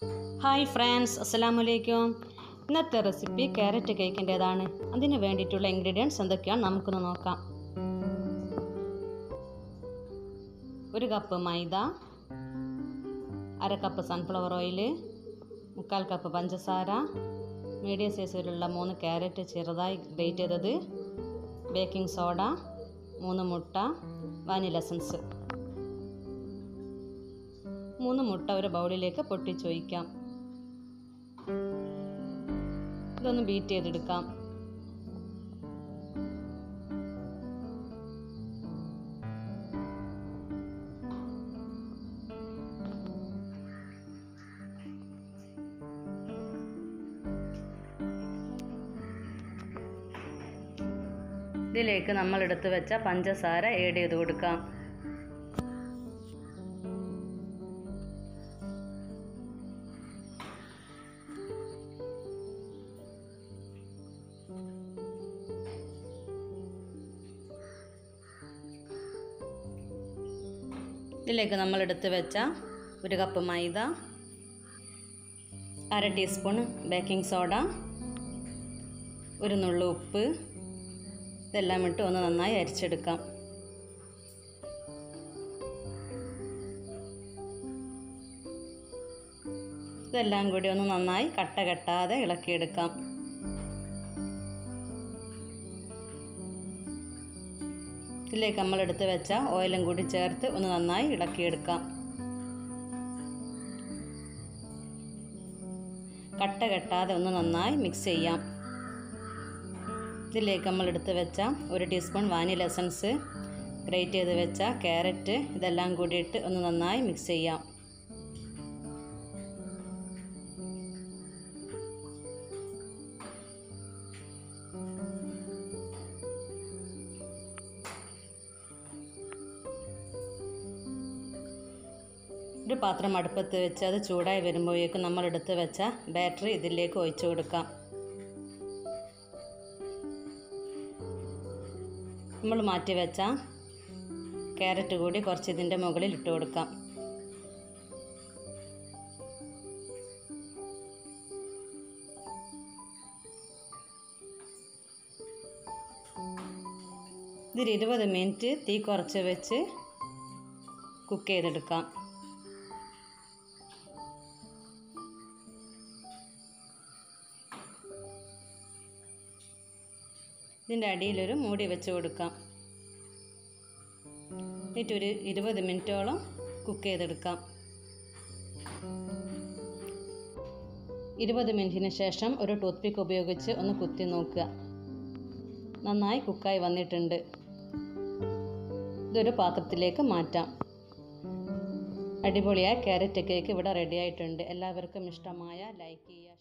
hi friends അസ്സലാമു അലൈക്കും ഇന്നത്തെ റെസിപ്പി ക്യാരറ്റ് കേക്കിൻ്റേതാണ് അതിന് വേണ്ടിയിട്ടുള്ള ഇൻഗ്രീഡിയൻസ് എന്തൊക്കെയാണ് നമുക്കൊന്ന് നോക്കാം ഒരു കപ്പ് മൈദ അര കപ്പ് സൺഫ്ലവർ ഓയിൽ മുക്കാൽ കപ്പ് പഞ്ചസാര മീഡിയം സൈസിലുള്ള മൂന്ന് ക്യാരറ്റ് ചെറുതായി ഗ്രേറ്റ് ചെയ്തത് ബേക്കിംഗ് സോഡ മൂന്ന് മുട്ട വാനില എസൻസ് മൂന്ന് മുട്ട ഒരു ബൗളിലേക്ക് പൊട്ടിച്ചൊഴിക്കാം ഇതൊന്ന് ബീറ്റ് ചെയ്തെടുക്കാം ഇതിലേക്ക് നമ്മൾ എടുത്തു വെച്ച പഞ്ചസാര ഏഡ് ചെയ്ത് കൊടുക്കാം ഇതിലേക്ക് നമ്മൾ എടുത്ത് വെച്ച ഒരു കപ്പ് മൈദ അര ടീസ്പൂൺ ബേക്കിംഗ് സോഡ ഒരു നുള്ളു ഉപ്പ് ഇതെല്ലാം ഇട്ട് ഒന്ന് നന്നായി അരിച്ചെടുക്കാം ഇതെല്ലാം കൂടി ഒന്ന് നന്നായി കട്ട കെട്ടാതെ ഇളക്കിയെടുക്കാം ഇതിലേക്ക് നമ്മൾ എടുത്ത് വെച്ച ഓയിലും കൂടി ചേർത്ത് ഒന്ന് നന്നായി ഇളക്കിയെടുക്കാം കട്ട കെട്ടാതെ ഒന്ന് നന്നായി മിക്സ് ചെയ്യാം ഇതിലേക്ക് നമ്മൾ എടുത്ത് വെച്ച ഒരു ടീസ്പൂൺ വാനില എസൻസ് ഗ്രേറ്റ് ചെയ്ത് വെച്ച ക്യാരറ്റ് ഇതെല്ലാം കൂടിയിട്ട് ഒന്ന് നന്നായി മിക്സ് ചെയ്യാം ഒരു പാത്രം അടുപ്പത്ത് വെച്ച് അത് ചൂടായി വരുമ്പോഴേക്കും നമ്മൾ എടുത്ത് വെച്ച ബാറ്ററി ഇതിലേക്ക് ഒഴിച്ചു കൊടുക്കാം നമ്മൾ മാറ്റി വെച്ച ക്യാരറ്റ് കൂടി കുറച്ച് ഇതിൻ്റെ മുകളിൽ ഇട്ട് കൊടുക്കാം ഇതിൽ ഇരുപത് മിനിറ്റ് തീ കുറച്ച് വെച്ച് കുക്ക് ചെയ്തെടുക്കാം ഇതിൻ്റെ അടിയിലൊരു മൂടി വെച്ച് കൊടുക്കാം എന്നിട്ടൊരു ഇരുപത് മിനിറ്റോളം കുക്ക് ചെയ്തെടുക്കാം ഇരുപത് മിനിറ്റിന് ശേഷം ഒരു ടൂത്ത് പിക്ക് ഉപയോഗിച്ച് ഒന്ന് കുത്തി നോക്കുക നന്നായി കുക്കായി വന്നിട്ടുണ്ട് ഇതൊരു പാത്രത്തിലേക്ക് മാറ്റാം അടിപൊളിയായ ക്യാരറ്റ് കേക്ക് ഇവിടെ റെഡി ആയിട്ടുണ്ട് എല്ലാവർക്കും ഇഷ്ടമായ ലൈക്ക് ചെയ്യുക